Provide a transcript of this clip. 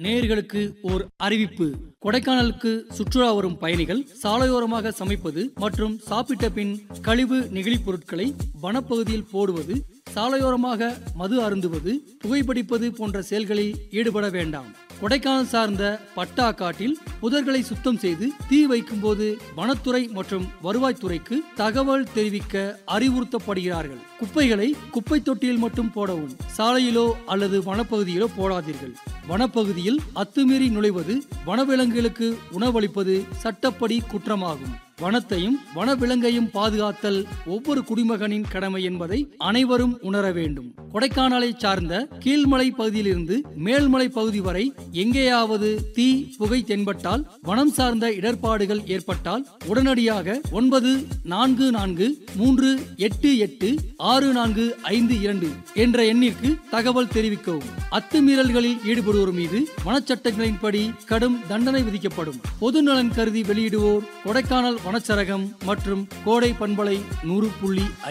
நேயர்களுக்கு ஓர் அறிவிப்பு கொடைக்கானலுக்கு சுற்றுலா வரும் பயணிகள் சாலையோரமாக சமைப்பது மற்றும் சாப்பிட்ட பின் கழிவு நெகிழிப் பொருட்களை வனப்பகுதியில் போடுவது சாலையோரமாக மது அருந்துவது புகைப்பிடிப்பது போன்ற செயல்களில் ஈடுபட வேண்டாம் கொடைக்கானல் சார்ந்த பட்டா காட்டில் புதர்களை சுத்தம் செய்து தீ வைக்கும்போது வனத்துறை மற்றும் வருவாய்த்துறைக்கு தகவல் தெரிவிக்க அறிவுறுத்தப்படுகிறார்கள் குப்பைகளை குப்பை தொட்டியில் மட்டும் போடவும் சாலையிலோ அல்லது வனப்பகுதியிலோ போடாதீர்கள் வனப்பகுதியில் அத்துமீறி நுழைவது வனவிலங்குகளுக்கு உணவளிப்பது சட்டப்படி குற்றமாகும் வனத்தையும் வனவிலங்கையும் பாதுகாத்தல் ஒவ்வொரு குடிமகனின் கடமை என்பதை அனைவரும் உணர வேண்டும் கொடைக்கானலை சார்ந்த கீழ்மலை பகுதியிலிருந்து மேல்மலை பகுதி வரை எங்கேயாவது தீ புகை தென்பட்டால் வனம் சார்ந்த இடர்பாடுகள் ஏற்பட்டால் உடனடியாக ஒன்பது நான்கு நான்கு மூன்று எட்டு எட்டு ஆறு நான்கு ஐந்து இரண்டு என்ற எண்ணிற்கு தகவல் தெரிவிக்கவும் அத்துமீறல்களில் ஈடுபடுவோர் மீது வனச்சட்டங்களின்படி கடும் தண்டனை விதிக்கப்படும் பொது நலன் கருதி வெளியிடுவோர் கொடைக்கானல் வனச்சரகம் மற்றும் கோடை பண்பலை நூறு புள்ளி